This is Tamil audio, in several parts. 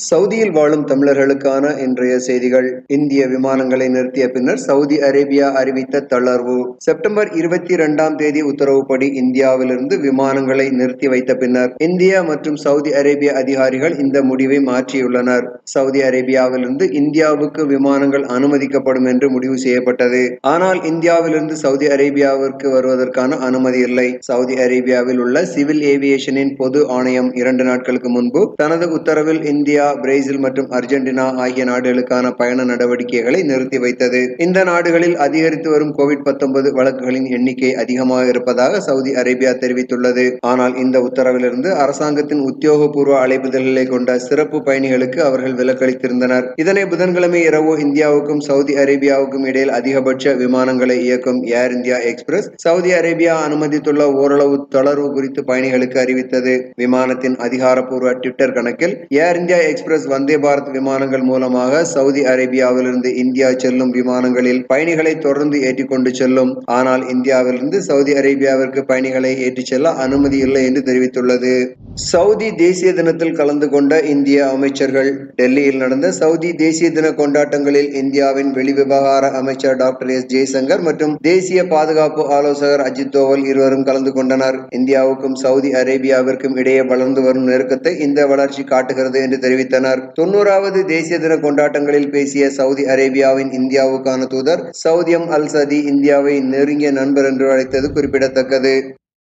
சவுதியில் வாழும் தமிழர்களுக்கான இன்றைய செய்திகள் இந்திய விமானங்களை நிறுத்திய பின்னர் சவுதி அரேபியா அறிவித்த தளர்வு செப்டம்பர் இருபத்தி இரண்டாம் தேதி உத்தரவுப்படி இந்தியாவிலிருந்து விமானங்களை நிறுத்தி வைத்த பின்னர் இந்தியா மற்றும் சவுதி அரேபிய அதிகாரிகள் இந்த முடிவை மாற்றியுள்ளனர் சவுதி அரேபியாவிலிருந்து இந்தியாவுக்கு விமானங்கள் அனுமதிக்கப்படும் என்று முடிவு செய்யப்பட்டது ஆனால் இந்தியாவிலிருந்து சவுதி அரேபியாவிற்கு வருவதற்கான அனுமதி இல்லை சவுதி அரேபியாவில் உள்ள சிவில் ஏவியேஷனின் பொது ஆணையம் இரண்டு நாட்களுக்கு முன்பு தனது உத்தரவில் இந்தியா பிரேசில் மற்றும் அர்ஜென்டினா ஆகிய நாடுகளுக்கான பயண நடவடிக்கைகளை நிறுத்தி வைத்தது இந்த நாடுகளில் அதிகரித்து வரும் கோவிட் 19 வழக்குகளின் எண்ணிக்கை அதிகமாக இருப்பதாக சவுதி அரேபியா தெரிவித்துள்ளது ஆனால் இந்த உத்தரவிலிருந்து அரசாங்கத்தின் உத்தியோகபூர்வ அழைப்புதல்களை கொண்ட சிறப்பு பயணிகளுக்கு அவர்கள் விலக்களித்திருந்தனர் இதனை புதன்கிழமை இரவு இந்தியாவுக்கும் சவுதி அரேபியாவுக்கும் இடையில் அதிகபட்ச விமானங்களை இயக்கும் Air India Express Saudi Arabia அனுமதித்துள்ள ஓரளவு தளர்வு குறித்து பயணிகளுக்கு அறிவித்தது விமானத்தின் அதிகாரப்பூர்வ ட்விட்டர் கணக்கில் Air India Express Vande Bharat விமானங்கள் மூலமாக சவுதி அரேபியாவிலிருந்து இந்தியா செல்லும் விமானங்களில் பயணிகளை தொடர்ந்து ஏற்றிக்கொண்டு செல்லும் ஆனால் இந்தியாவிலிருந்து சவுதி அரேபியாவிற்கு பயணிகளை ஏற்றிச் செல்ல அனுமதி இல்லை என்று தெரிவித்துள்ளது சவுதி தேசிய தினத்தில் கலந்து கொண்ட இந்திய அமைச்சர்கள் டெல்லியில் நடந்த சவுதி தேசிய தின கொண்டாட்டங்களில் இந்தியாவின் வெளிவிவகார அமைச்சர் டாக்டர் எஸ் ஜெய்சங்கர் மற்றும் தேசிய பாதுகாப்பு ஆலோசகர் அஜித் தோவல் இருவரும் கலந்து கொண்டனர் இந்தியாவுக்கும் சவுதி அரேபியாவிற்கும் இடையே வளர்ந்து வரும் நெருக்கத்தை இந்த வளர்ச்சி காட்டுகிறது என்று தெரிவித்தனர் தொண்ணூறாவது தேசிய தின கொண்டாட்டங்களில் பேசிய சவுதி அரேபியாவின் இந்தியாவுக்கான தூதர் சவுதியம் அல் சதி இந்தியாவை நெருங்கிய நண்பர் என்று அழைத்தது குறிப்பிடத்தக்கது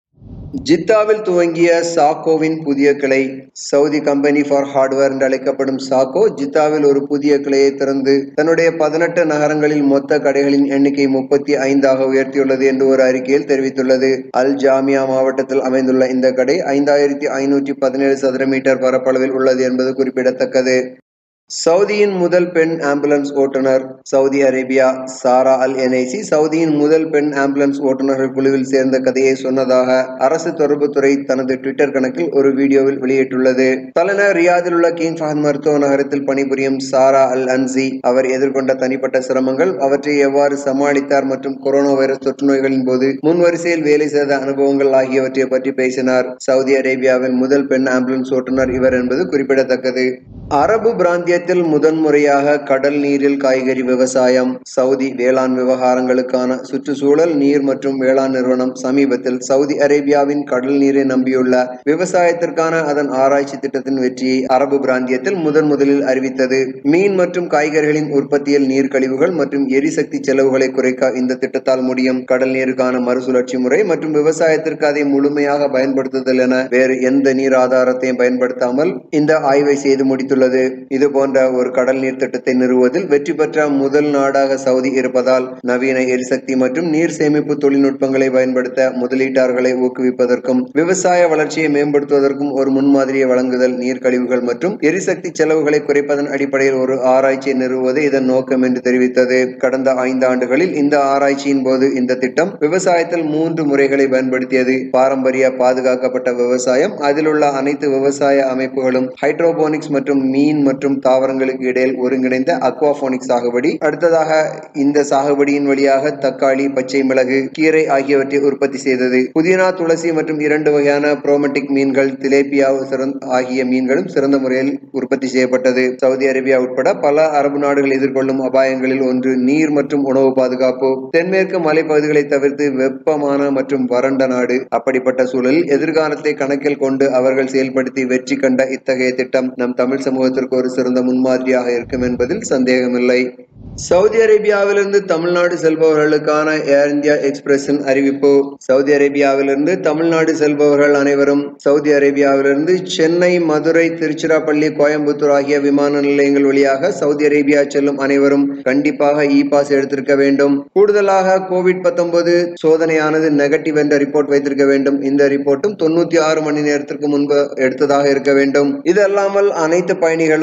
ஜித்தாவில் துவங்கிய சாக்கோவின் புதிய கிளை சவுதி கம்பெனி ஃபார் ஹார்ட்வேர் என்று அழைக்கப்படும் சாக்கோ ஜித்தாவில் ஒரு புதிய கிளையை திறந்து தன்னுடைய பதினெட்டு நகரங்களில் மொத்த கடைகளின் எண்ணிக்கை முப்பத்தி ஐந்தாக உயர்த்தியுள்ளது என்று ஒரு அறிக்கையில் தெரிவித்துள்ளது அல் ஜாமியா மாவட்டத்தில் அமைந்துள்ள இந்த கடை ஐந்தாயிரத்தி ஐநூற்றி பதினேழு சதுர மீட்டர் பரப்பளவில் உள்ளது என்பது குறிப்பிடத்தக்கது சவுதியின் முதல் பெண் ஆம்புலன்ஸ் ஓட்டுநர் சவுதி அரேபியா சாரா அல் என்ஐசி சவுதியின் முதல் பெண் ஆம்புலன்ஸ் ஓட்டுநர்கள் குழுவில் சேர்ந்த கதையை சொன்னதாக அரசு தொடர்புத்துறை தனது ட்விட்டர் கணக்கில் ஒரு வீடியோவில் வெளியிட்டுள்ளது தலைநகர் ரியாதில் உள்ள கிங் ஃபஹத் மருத்துவ நகரத்தில் பணிபுரியும் சாரா அல் அன்சி அவர் எதிர்கொண்ட தனிப்பட்ட சிரமங்கள் அவற்றை எவ்வாறு சமாளித்தார் மற்றும் கொரோனா வைரஸ் தொற்று நோய்களின் போது முன்வரிசையில் வேலை செய்த அனுபவங்கள் ஆகியவற்றை பற்றி பேசினார் சவுதி அரேபியாவின் முதல் பெண் ஆம்புலன்ஸ் ஓட்டுநர் இவர் என்பது குறிப்பிடத்தக்கது அரபு பிராந்தியத்தில் முதன்முறையாக கடல் நீரில் காய்கறி விவசாயம் சவுதி வேளாண் விவகாரங்களுக்கான சுற்றுச்சூழல் நீர் மற்றும் வேளாண் நிறுவனம் சமீபத்தில் சவுதி அரேபியாவின் கடல் நீரை நம்பியுள்ள விவசாயத்திற்கான அதன் ஆராய்ச்சி திட்டத்தின் வெற்றியை அரபு பிராந்தியத்தில் முதன் முதலில் அறிவித்தது மீன் மற்றும் காய்கறிகளின் உற்பத்தியில் நீர் கழிவுகள் மற்றும் எரிசக்தி செலவுகளை குறைக்க இந்த திட்டத்தால் முடியும் கடல் நீருக்கான மறுசுழற்சி முறை மற்றும் விவசாயத்திற்கு அதை முழுமையாக பயன்படுத்துதல் என வேறு எந்த நீர் ஆதாரத்தையும் பயன்படுத்தாமல் இந்த ஆய்வை செய்து முடித்துள்ளது இது போன்ற ஒரு கடல் நீர் திட்டத்தை நிறுவுவதில் வெற்றி பெற்ற முதல் நாடாக சவுதி இருப்பதால் நவீன எரிசக்தி மற்றும் நீர் சேமிப்பு தொழில்நுட்பங்களை பயன்படுத்த முதலீட்டாளர்களை ஊக்குவிப்பதற்கும் விவசாய வளர்ச்சியை மேம்படுத்துவதற்கும் ஒரு முன்மாதிரியை வழங்குதல் நீர் கழிவுகள் மற்றும் எரிசக்தி செலவுகளை குறைப்பதன் அடிப்படையில் ஒரு ஆராய்ச்சியை நிறுவுவது இதன் நோக்கம் என்று தெரிவித்தது கடந்த ஐந்து ஆண்டுகளில் இந்த ஆராய்ச்சியின் போது இந்த திட்டம் விவசாயத்தில் மூன்று முறைகளை பயன்படுத்தியது பாரம்பரிய பாதுகாக்கப்பட்ட விவசாயம் அதில் உள்ள அனைத்து விவசாய அமைப்புகளும் ஹைட்ரோபோனிக்ஸ் மற்றும் மீன் மற்றும் தாவரங்களுக்கு இடையில் ஒருங்கிணைந்த அக்வாபோனிக் சாகுபடி அடுத்ததாக இந்த சாகுபடியின் வழியாக தக்காளி பச்சை மிளகு கீரை ஆகியவற்றை உற்பத்தி செய்தது புதினா துளசி மற்றும் இரண்டு வகையான புரோமெட்டிக் மீன்கள் திலேபியா சிறந்த ஆகிய மீன்களும் சிறந்த முறையில் உற்பத்தி செய்யப்பட்டது சவுதி அரேபியா உட்பட பல அரபு நாடுகள் எதிர்கொள்ளும் அபாயங்களில் ஒன்று நீர் மற்றும் உணவு பாதுகாப்பு தென்மேற்கு மலைப்பகுதிகளை தவிர்த்து வெப்பமான மற்றும் வறண்ட நாடு அப்படிப்பட்ட சூழலில் எதிர்காலத்தை கணக்கில் கொண்டு அவர்கள் செயல்படுத்தி வெற்றி கண்ட இத்தகைய திட்டம் நம் தமிழ் சமூகத்திற்கு ஒரு சிறந்த முன்மாதிரியாக இருக்கும் என்பதில் சந்தேகமில்லை சவுதி அரேபியாவிலிருந்து தமிழ்நாடு செல்பவர்களுக்கான ஏர் இந்தியா எக்ஸ்பிரஸின் அறிவிப்பு சவுதி அரேபியாவிலிருந்து தமிழ்நாடு செல்பவர்கள் அனைவரும் சவுதி அரேபியாவிலிருந்து சென்னை மதுரை திருச்சிராப்பள்ளி கோயம்புத்தூர் ஆகிய விமான நிலையங்கள் வழியாக சவுதி அரேபியா செல்லும் அனைவரும் கண்டிப்பாக இ பாஸ் எடுத்திருக்க வேண்டும் கூடுதலாக கோவிட் பத்தொன்பது சோதனையானது நெகட்டிவ் என்ற ரிப்போர்ட் வைத்திருக்க வேண்டும் இந்த ரிப்போர்ட்டும் தொண்ணூத்தி ஆறு மணி நேரத்திற்கு முன்பு எடுத்ததாக இருக்க வேண்டும் இது அல்லாமல் அனைத்து பயணிகளும்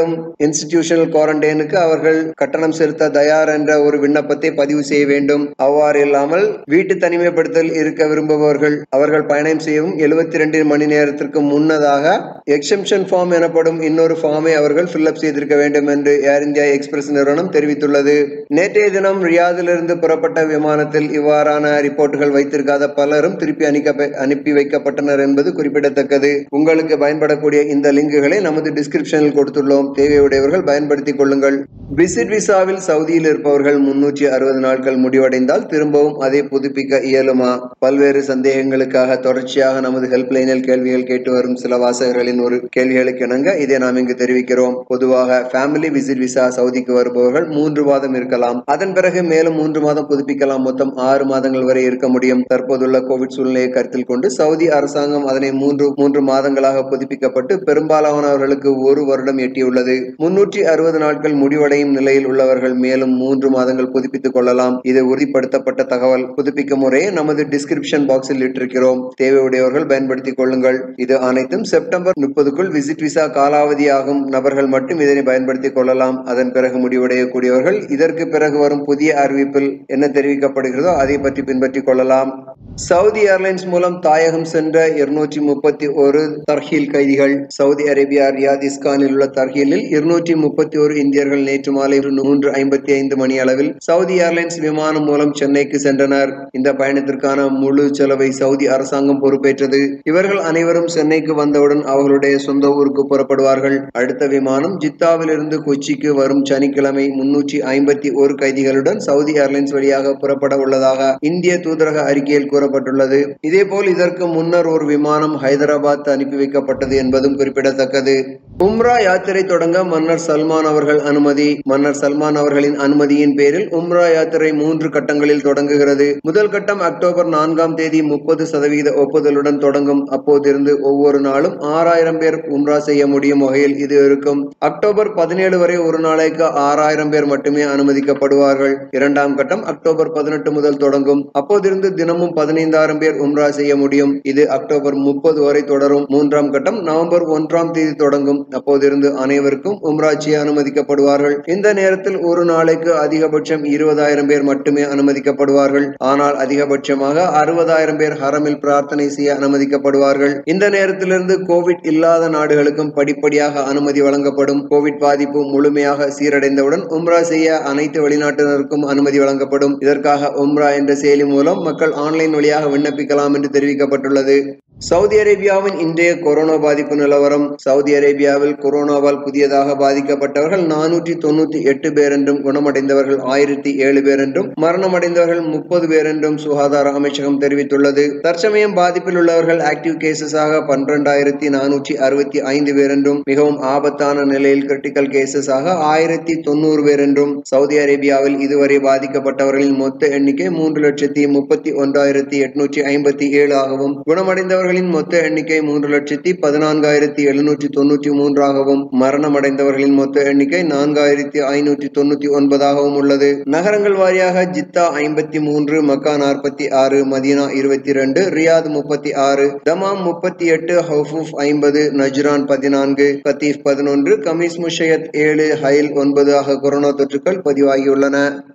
இன்ஸ்டிடியூஷனல் குவாரண்டைனுக்கு அவர்கள் கட்டணம் செலுத்த தயார் என்ற ஒரு விண்ணப்பத்தை பதிவு செய்ய வேண்டும் அவ்வாறு இல்லாமல் வீட்டு தனிமைப்படுத்தல் இருக்க விரும்புபவர்கள் அவர்கள் பயணம் செய்யவும் எழுபத்தி ரெண்டு மணி நேரத்திற்கு முன்னதாக எக்ஸம்ஷன் ஃபார்ம் எனப்படும் இன்னொரு ஃபார்மை அவர்கள் ஃபில்அப் செய்திருக்க வேண்டும் என்று ஏர் இந்தியா எக்ஸ்பிரஸ் நிறுவனம் தெரிவித்துள்ளது நேற்றைய தினம் ரியாதிலிருந்து புறப்பட்ட விமானத்தில் இவ்வாறான ரிப்போர்ட்டுகள் வைத்திருக்காத பலரும் திருப்பி அனுப்ப அனுப்பி வைக்கப்பட்டனர் என்பது குறிப்பிடத்தக்கது உங்களுக்கு பயன்படக்கூடிய இந்த லிங்குகளை நமது டிஸ்கிரிப்ஷனில் கொடுத்துள்ளோம் தேவையுடையவர்கள் பயன்படுத்திக் கொள்ளுங்கள் விசிட் விசாவில் சவுதியில் இருப்பவர்கள் முன்னூற்றி அறுபது நாட்கள் முடிவடைந்தால் திரும்பவும் அதை புதுப்பிக்க இயலுமா பல்வேறு சந்தேகங்களுக்காக தொடர்ச்சியாக நமது ஹெல்ப்லைனில் கேள்விகள் கேட்டு வரும் சில வாசகர்களின் ஒரு கேள்விகளுக்கு இணங்க இதை நாம் இங்கு தெரிவிக்கிறோம் பொதுவாக ஃபேமிலி விசிட் விசா சவுதிக்கு வருபவர்கள் மூன்று மாதம் இருக்கலாம் அதன் பிறகு மேலும் மூன்று மாதம் புதுப்பிக்கலாம் மொத்தம் ஆறு மாதங்கள் வரை இருக்க முடியும் தற்போதுள்ள கோவிட் சூழ்நிலையை கருத்தில் கொண்டு சவுதி அரசாங்கம் அதனை மூன்று மூன்று மாதங்களாக புதுப்பிக்கப்பட்டு பெரும்பாலானவர்களுக்கு ஒரு வருடம் எட்டியுள்ளது முன்னூற்றி அறுபது நாட்கள் முடிவடையும் நிலையில் உள்ளவர்கள் மேலும் மூன்று மாதங்கள் புதுப்பித்துக் கொள்ளலாம் இது உறுதிப்படுத்தப்பட்ட தகவல் புதுப்பிக்கும் முறையை நமது டிஸ்கிரிப்ஷன் பாக்ஸில் இட்டிருக்கிறோம் தேவையுடையவர்கள் பயன்படுத்திக் கொள்ளுங்கள் இது அனைத்தும் செப்டம்பர் முப்பதுக்குள் விசிட் விசா காலாவதியாகும் நபர்கள் மட்டும் இதனை பயன்படுத்திக் கொள்ளலாம் அதன் பிறகு முடிவடையக்கூடியவர்கள் இதற்கு பிறகு வரும் புதிய அறிவிப்பில் என்ன தெரிவிக்கப்படுகிறதோ அதை பற்றி பின்பற்றிக் கொள்ளலாம் சவுதி ஏர்லைன்ஸ் மூலம் தாயகம் சென்ற இருநூற்றி முப்பத்தி ஒரு தர்ஹீல் கைதிகள் சவுதி அரேபியா ரியாத் இஸ்கானில் உள்ள தர்ஹீலில் இருநூற்றி முப்பத்தி ஒரு இந்தியர்கள் நேற்று மாலை மூன்று ஐம்பத்தி ஐந்து மணி அளவில் சவுதி ஏர்லைன்ஸ் விமானம் மூலம் சென்னைக்கு சென்றனர் இந்த பயணத்திற்கான முழு செலவை சவுதி அரசாங்கம் பொறுப்பேற்றது இவர்கள் அனைவரும் சென்னைக்கு வந்தவுடன் அவர்களுடைய சொந்த ஊருக்கு புறப்படுவார்கள் அடுத்த விமானம் ஜித்தாவிலிருந்து கொச்சிக்கு வரும் சனிக்கிழமை முன்னூற்றி ஐம்பத்தி ஒரு கைதிகளுடன் சவுதி ஏர்லைன்ஸ் வழியாக புறப்பட உள்ளதாக இந்திய தூதரக அறிக்கையில் கூறப்பட்டுள்ளது இதேபோல் இதற்கு முன்னர் ஒரு விமானம் ஹைதராபாத் அனுப்பி வைக்கப்பட்டது என்பதும் குறிப்பிடத்தக்கது உம்ரா யாத்திரை தொடங்க மன்னர் சல்மான் அவர்கள் அனுமதி மன்னர் சல்மான் அவர்களின் அனுமதியின் பேரில் உம்ரா யாத்திரை மூன்று கட்டங்களில் தொடங்குகிறது முதல் கட்டம் அக்டோபர் நான்காம் தேதி முப்பது சதவீத ஒப்புதலுடன் தொடங்கும் அப்போதிருந்து ஒவ்வொரு நாளும் ஆறாயிரம் பேர் உம்ரா செய்ய முடியும் வகையில் இது இருக்கும் அக்டோபர் பதினேழு வரை ஒரு நாளைக்கு ஆறாயிரம் பேர் மட்டுமே அனுமதிக்கப்படுவார்கள் இரண்டாம் கட்டம் அக்டோபர் பதினெட்டு முதல் தொடங்கும் அப்போதிருந்து தினமும் பதினைந்தாயிரம் பேர் உம்ரா செய்ய முடியும் இது அக்டோபர் முப்பது வரை தொடரும் மூன்றாம் கட்டம் நவம்பர் ஒன்றாம் தேதி தொடங்கும் அப்போதிருந்து அனைவருக்கும் உம்ரா செய்ய அனுமதிக்கப்படுவார்கள் இந்த நேரத்தில் ஒரு நாளைக்கு அதிகபட்சம் இருபதாயிரம் பேர் மட்டுமே அனுமதிக்கப்படுவார்கள் ஆனால் அதிகபட்சமாக அறுபதாயிரம் பேர் ஹரமில் பிரார்த்தனை செய்ய அனுமதிக்கப்படுவார்கள் இந்த நேரத்திலிருந்து கோவிட் இல்லாத நாடுகளுக்கும் படிப்படியாக அனுமதி வழங்கப்படும் கோவிட் பாதிப்பு முழுமையாக சீரடைந்தவுடன் உம்ரா செய்ய அனைத்து வெளிநாட்டினருக்கும் அனுமதி வழங்கப்படும் இதற்காக உம்ரா என்ற செயலி மூலம் மக்கள் ஆன்லைன் வழியாக விண்ணப்பிக்கலாம் என்று தெரிவிக்கப்பட்டுள்ளது சவுதி அரேபியாவின் இன்றைய கொரோனா பாதிப்பு நிலவரம் சவுதி அரேபியாவில் கொரோனாவால் புதியதாக பாதிக்கப்பட்டவர்கள் நானூற்றி தொண்ணூத்தி எட்டு பேர் என்றும் குணமடைந்தவர்கள் ஆயிரத்தி ஏழு பேர் என்றும் மரணமடைந்தவர்கள் முப்பது பேர் என்றும் சுகாதார அமைச்சகம் தெரிவித்துள்ளது தற்சமயம் பாதிப்பில் உள்ளவர்கள் ஆக்டிவ் கேசஸாக பன்னிரண்டாயிரத்தி நானூற்றி அறுபத்தி ஐந்து பேர் என்றும் மிகவும் ஆபத்தான நிலையில் கிரிட்டிக்கல் கேசஸாக ஆயிரத்தி தொண்ணூறு பேர் என்றும் சவுதி அரேபியாவில் இதுவரை பாதிக்கப்பட்டவர்களின் மொத்த எண்ணிக்கை மூன்று லட்சத்தி முப்பத்தி ஒன்றாயிரத்தி எட்நூற்றி ஐம்பத்தி ஏழு ஆகவும் குணமடைந்தவர்களின் மொத்த எண்ணிக்கை மூன்று லட்சத்தி பதினான்காயிரத்தி எழுநூற்றி தொண்ணூற்றி மூன்றாகவும் மரணமடைந்தவர்களின் மொத்த எண்ணிக்கை நான்காயிரத்தி ஐநூற்றி தொண்ணூத்தி ஒன்பதாகவும் உள்ளது நகரங்கள் வாரியாக ஜித்தா ஐம்பத்தி மூன்று மக்கா நாற்பத்தி ஆறு மதீனா இருபத்தி ரெண்டு ரியாத் முப்பத்தி ஆறு தமாம் முப்பத்தி எட்டு ஹவுஃபூப் ஐம்பது நஜ்ரான் பதினான்கு கத்தீப் பதினொன்று கமீஸ் முஷையத் ஏழு ஹைல் ஒன்பது ஆக கொரோனா தொற்றுக்கள் பதிவாகியுள்ளன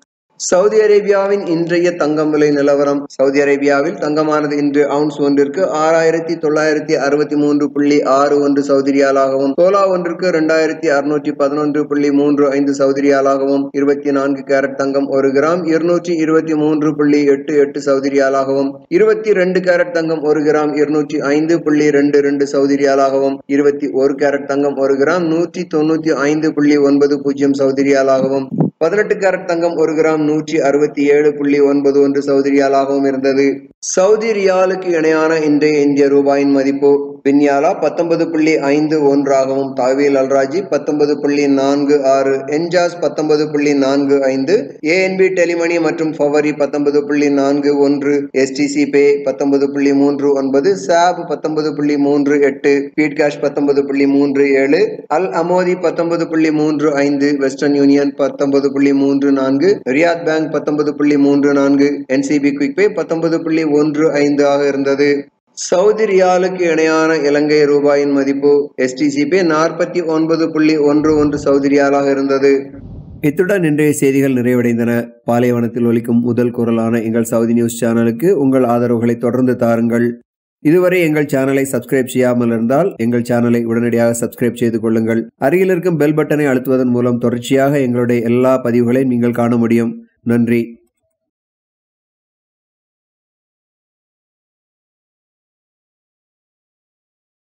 சவுதி அரேபியாவின் இன்றைய தங்கம் விலை நிலவரம் சவுதி அரேபியாவில் தங்கமானது இன்று அவுன்ஸ் ஒன்றிற்கு ஆறாயிரத்தி தொள்ளாயிரத்தி அறுபத்தி மூன்று புள்ளி ஆறு ஒன்று சவுதி ரியாலாகவும் தோலா ஒன்றிற்கு இரண்டாயிரத்தி அறுநூற்றி பதினொன்று புள்ளி மூன்று ஐந்து சவுதி ரியாலாகவும் இருபத்தி நான்கு கேரட் தங்கம் ஒரு கிராம் இருநூற்றி இருபத்தி மூன்று புள்ளி எட்டு எட்டு சவுதி ரியாலாகவும் இருபத்தி ரெண்டு கேரட் தங்கம் ஒரு கிராம் இருநூற்றி ஐந்து புள்ளி ரெண்டு ரெண்டு சவுதி ரியாலாகவும் இருபத்தி ஒரு கேரட் தங்கம் ஒரு கிராம் நூற்றி தொண்ணூத்தி ஐந்து புள்ளி ஒன்பது பூஜ்ஜியம் சவுதி ரியாலாகவும் பதினெட்டு கேரட் தங்கம் ஒரு கிராம் நூற்றி அறுபத்தி ஏழு புள்ளி ஒன்பது ஒன்று சவுதி ரியாலாகவும் இருந்தது சவுதி ரியாலுக்கு இணையான இன்றைய இந்திய ரூபாயின் மதிப்பு பின்யாலா பத்தொன்பது புள்ளி ஐந்து ஒன்றாகவும் தாவீல் அல்ராஜி பத்தொன்பது புள்ளி நான்கு ஆறு என்ஜாஸ் பத்தொன்பது புள்ளி நான்கு ஐந்து ஏஎன்பி டெலிமணி மற்றும் ஃபவரி பத்தொன்பது புள்ளி நான்கு ஒன்று எஸ்டிசி பே பத்தொன்பது புள்ளி மூன்று ஒன்பது சாப் பத்தொன்பது புள்ளி மூன்று எட்டு பீட்காஷ் பத்தொன்பது புள்ளி மூன்று ஏழு அல் அமோதி பத்தொன்பது புள்ளி மூன்று ஐந்து வெஸ்டர்ன் யூனியன் பத்தொன்பது புள்ளி மூன்று நான்கு ரியாத் பேங்க் பத்தொன்பது புள்ளி மூன்று நான்கு என்சிபி குவிக் பே பத்தொன்பது புள்ளி ஒன்று ஐந்து ஆக இருந்தது சவுதி ரியாலுக்கு இணையான இலங்கை ரூபாயின் மதிப்பு எஸ்டிசிபி நாற்பத்தி ஒன்பது புள்ளி ஒன்று ஒன்று சவுதி ரியாலாக இருந்தது இத்துடன் இன்றைய செய்திகள் நிறைவடைந்தன பாலைவனத்தில் ஒலிக்கும் முதல் குரலான எங்கள் சவுதி நியூஸ் சேனலுக்கு உங்கள் ஆதரவுகளை தொடர்ந்து தாருங்கள் இதுவரை எங்கள் சேனலை சப்ஸ்கிரைப் செய்யாமல் இருந்தால் எங்கள் சேனலை உடனடியாக சப்ஸ்கிரைப் செய்து கொள்ளுங்கள் அருகில் இருக்கும் பெல் பட்டனை அழுத்துவதன் மூலம் தொடர்ச்சியாக எங்களுடைய எல்லா பதிவுகளையும் நீங்கள் காண முடியும் நன்றி